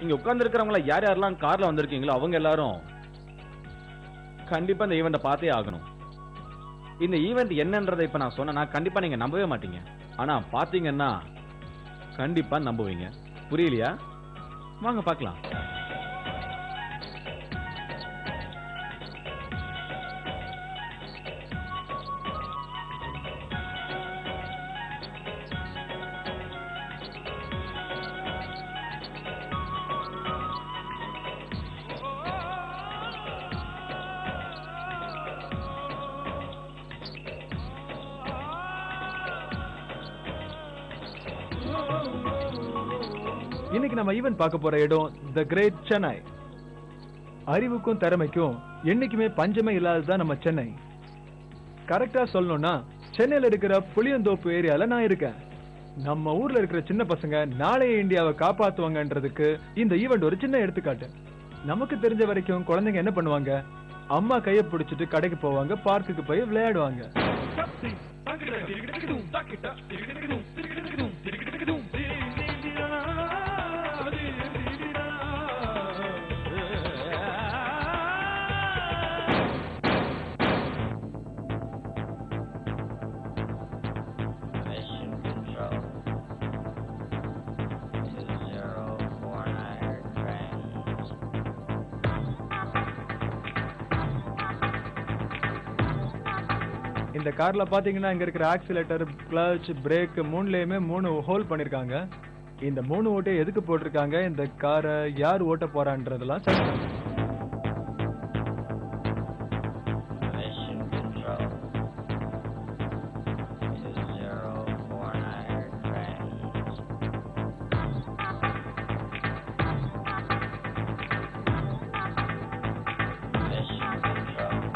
இங்க உட்கார்ந்து இருக்கிறவங்கள யார் யாரெல்லாம் கார்ல வந்திருக்கீங்களோ அவங்க எல்லாரும் கண்டிப்பா இந்த ஈவெண்ட்டை பார்த்தே ஆகணும் இந்த ஈவெண்ட் என்னன்றதை இப்ப நான் சொன்னா கண்டிப்பா நீங்க நம்பவே மாட்டீங்க ஆனா பாத்தீங்கன்னா கண்டிப்பா நம்புவீங்க புரியலையா வாங்க பார்க்கலாம் இன்னைக்கு நம்ம ஈவென்ட் பார்க்க போற இடம் த கிரேட் சென்னை அறிவுக்கும் திறமைக்கும் என்னைக்குமே பஞ்சமே இல்லாததுதான் நம்ம சென்னை கரெக்டா சொல்லணும்னா சென்னையில இருக்கிற புளியந்தோப்பு ஏரியால நான் இருக்கேன் நம்ம ஊர்ல இருக்கிற சின்ன பசங்க நாளைய இந்தியாவை காப்பாத்துவாங்கன்றதுக்கு இந்த ஈவெண்ட் ஒரு சின்ன எடுத்துக்காட்டு நமக்கு தெரிஞ்ச வரைக்கும் குழந்தைங்க என்ன பண்ணுவாங்க அம்மா கைய பிடிச்சிட்டு கடைக்கு போவாங்க பார்க்குக்கு போய் விளையாடுவாங்க Mission control. Two zero four nine friends. இந்த கார்ல பாத்தீங்கன்னா இங்க இருக்கிற ஆக்சிலேட்டர் கிளச் பிரேக் மூணுலயுமே மூணு ஹோல் பண்ணிருக்காங்க இந்த மூணு ஓட்டை எதுக்கு போட்டிருக்காங்க இந்த காரை யார் ஓட்ட போறான்றதெல்லாம் suspense. Mission control. Two zero four nine friends. Mission control.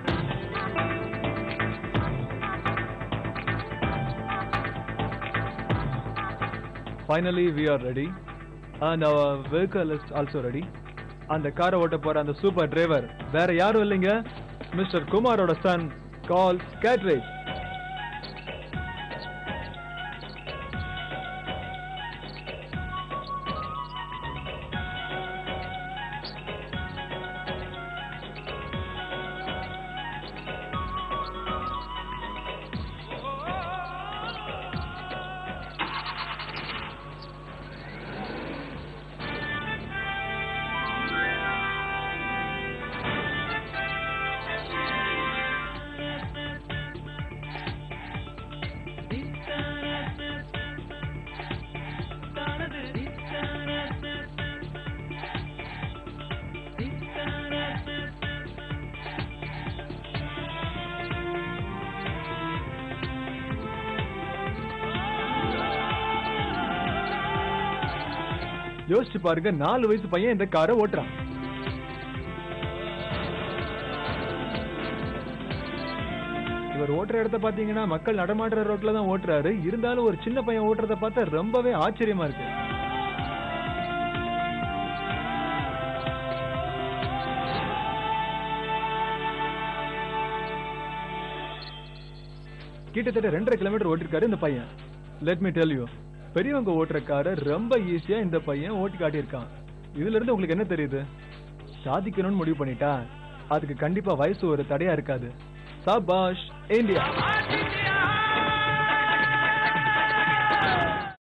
Finally we are ready and our vehicle is also ready அந்த காரை ஓட்ட போற அந்த சூப்பர் டிரைவர் வேற யாரும் இல்லைங்க மிஸ்டர் குமாரோட சன் கால் கேட்ரேஜ் யோசிச்சு பாருங்க நாலு வயசு பையன் இந்த காரை ஓட்டுறான் இவர் ஓட்டுற இடத்த பாத்தீங்கன்னா மக்கள் நடமாடுற ரோட்ல தான் ஓட்டுறாரு இருந்தாலும் ஒரு சின்ன பையன் ஓட்டுறத பார்த்தா ரொம்பவே ஆச்சரியமா இருக்கு கிட்டத்தட்ட ரெண்டரை கிலோமீட்டர் ஓட்டிருக்காரு இந்த பையன் லெட் மீ டெல் யூ பெரியவங்க ஓட்டுற காரை ரொம்ப ஈஸியா இந்த பையன் ஓட்டி காட்டியிருக்கான் இதுல இருந்து உங்களுக்கு என்ன தெரியுது சாதிக்கணும்னு முடிவு பண்ணிட்டா அதுக்கு கண்டிப்பா வயசு ஒரு தடையா இருக்காது சபாஷ் இந்தியா